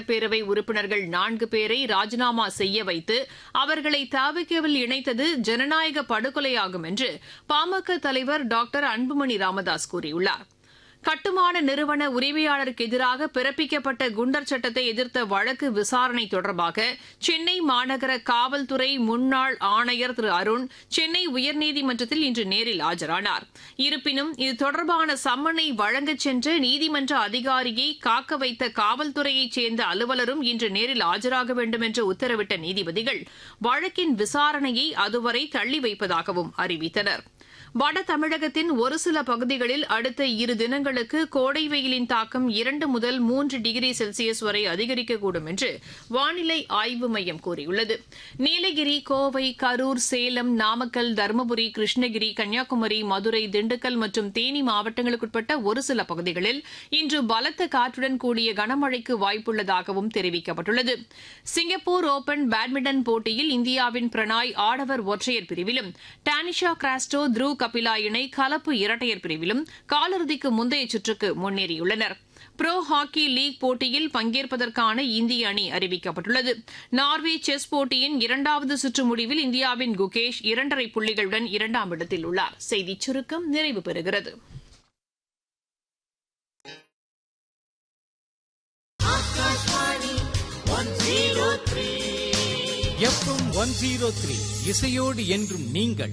சட்டப்பேரவை உறுப்பினர்கள் நான்கு பேரை ராஜினாமா செய்ய வைத்து அவர்களை தாவிக்கவில் இணைத்தது ஜனநாயக படுகொலையாகும் என்று பாமக தலைவர் டாக்டர் அன்புமணி ராமதாஸ் கூறியுள்ளார் கட்டுமான நிறுவன உரிமையாளருக்கு எதிராக பிறப்பிக்கப்பட்ட குண்டர் சட்டத்தை எதிர்த்த வழக்கு விசாரணை தொடர்பாக சென்னை மாநகர காவல்துறை முன்னாள் ஆணையர் திரு அருண் சென்னை உயர்நீதிமன்றத்தில் இன்று நேரில் ஆஜரானார் இருப்பினும் இது தொடர்பான சம்மனை வழங்கச் சென்ற நீதிமன்ற அதிகாரியை காக்க வைத்த காவல்துறையைச் சேர்ந்த அலுவலரும் இன்று நேரில் ஆஜராக வேண்டும் என்று உத்தரவிட்ட நீதிபதிகள் வழக்கின் விசாரணையை அதுவரை தள்ளி வைப்பதாகவும் அறிவித்தனா் வட தமிழகத்தின் ஒரு சில பகுதிகளில் அடுத்த இரு தினங்களுக்கு கோடை வெயிலின் தாக்கம் இரண்டு முதல் மூன்று டிகிரி செல்சியஸ் வரை அதிகரிக்கக்கூடும் என்று வானிலை ஆய்வு மையம் கூறியுள்ளது நீலகிரி கோவை கரூர் சேலம் நாமக்கல் தருமபுரி கிருஷ்ணகிரி கன்னியாகுமரி மதுரை திண்டுக்கல் மற்றும் தேனி மாவட்டங்களுக்குட்பட்ட ஒரு சில பகுதிகளில் இன்று பலத்த காற்றுடன் கூடிய கனமழைக்கு வாய்ப்புள்ளதாகவும் தெரிவிக்கப்பட்டுள்ளது சிங்கப்பூர் ஓபன் பேட்மிண்டன் போட்டியில் இந்தியாவின் பிரணாய் ஆடவர் ஒற்றையர் பிரிவிலும் டானிஷா கிராஸ்டோ த்ரூ கபிலா இணை கலப்பு இரட்டையர் பிரிவிலும் காலிறுதிக்கு முந்தைய சுற்றுக்கு முன்னேறியுள்ளனர் புரோ ஹாக்கி லீக் போட்டியில் பங்கேற்பதற்கான இந்திய அணி அறிவிக்கப்பட்டுள்ளது நார்வே செஸ் போட்டியின் இரண்டாவது சுற்று முடிவில் இந்தியாவின் குகேஷ் இரண்டரை புள்ளிகளுடன் இரண்டாம் இடத்தில் உள்ளார் செய்திச் சுருக்கம் நிறைவு பெறுகிறது எஃப்எம் ஒன் ஜீரோ த்ரீ இசையோடு என்றும் நீங்கள்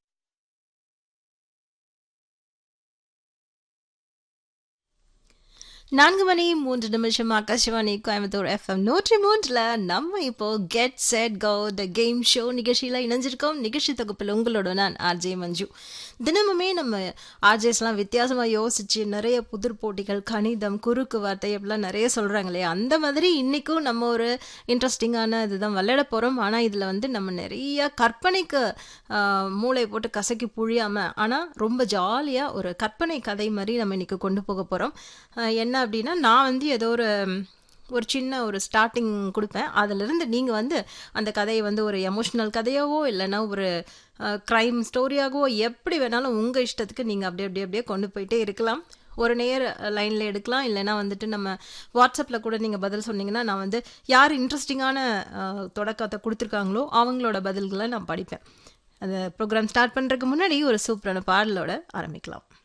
நான்கு மணி மூன்று நிமிஷம் ஆகாஷவாணி கோயம்புத்தூர் எஃப்எம் நூற்றி மூன்றில் நம்ம இப்போ get set go the game show நிகழ்ச்சியில் இணைஞ்சிருக்கோம் நிகழ்ச்சி தொகுப்பில் உங்களோட நான் ஆர்ஜே மஞ்சு தினமுமே நம்ம ஆர்ஜேஸ்லாம் வித்தியாசமாக யோசிச்சு நிறைய புதிர் போட்டிகள் கணிதம் குறுக்கு வார்த்தை அப்படிலாம் நிறைய சொல்கிறாங்க இல்லையா அந்த மாதிரி இன்றைக்கும் நம்ம ஒரு இன்ட்ரெஸ்டிங்கான இதுதான் விளையாட போகிறோம் ஆனால் இதில் வந்து நம்ம நிறைய கற்பனைக்கு ஆஹ், மூளை போட்டு கசக்கி புழியாமல் ஆனால் ரொம்ப ஜாலியாக ஒரு கற்பனை கதை மாதிரி நம்ம இன்றைக்கி கொண்டு போக போகிறோம் என்ன அப்படின்னா நான் வந்து ஏதோ ஒரு ஒரு சின்ன ஒரு ஸ்டார்டிங் கொடுப்பேன் அதிலிருந்து நீங்கள் வந்து அந்த கதையை வந்து ஒரு எமோஷ்னல் கதையாவோ இல்லைன்னா ஒரு க்ரைம் ஸ்டோரியாகவோ எப்படி வேணாலும் உங்கள் இஷ்டத்துக்கு நீங்கள் அப்படியே அப்படியே அப்படியே கொண்டு போயிட்டே இருக்கலாம் ஒரு நேர் லைனில் எடுக்கலாம் இல்லைன்னா வந்துட்டு நம்ம வாட்ஸ்அப்பில் கூட நீங்கள் பதில் சொன்னீங்கன்னா நான் வந்து யார் இன்ட்ரெஸ்டிங்கான தொடக்கத்தை கொடுத்துருக்காங்களோ அவங்களோட பதில்களை நான் படிப்பேன் அந்த ப்ரோக்ராம் ஸ்டார்ட் பண்ணுறதுக்கு முன்னாடி ஒரு சூப்பரான பாடலோட ஆரம்பிக்கலாம்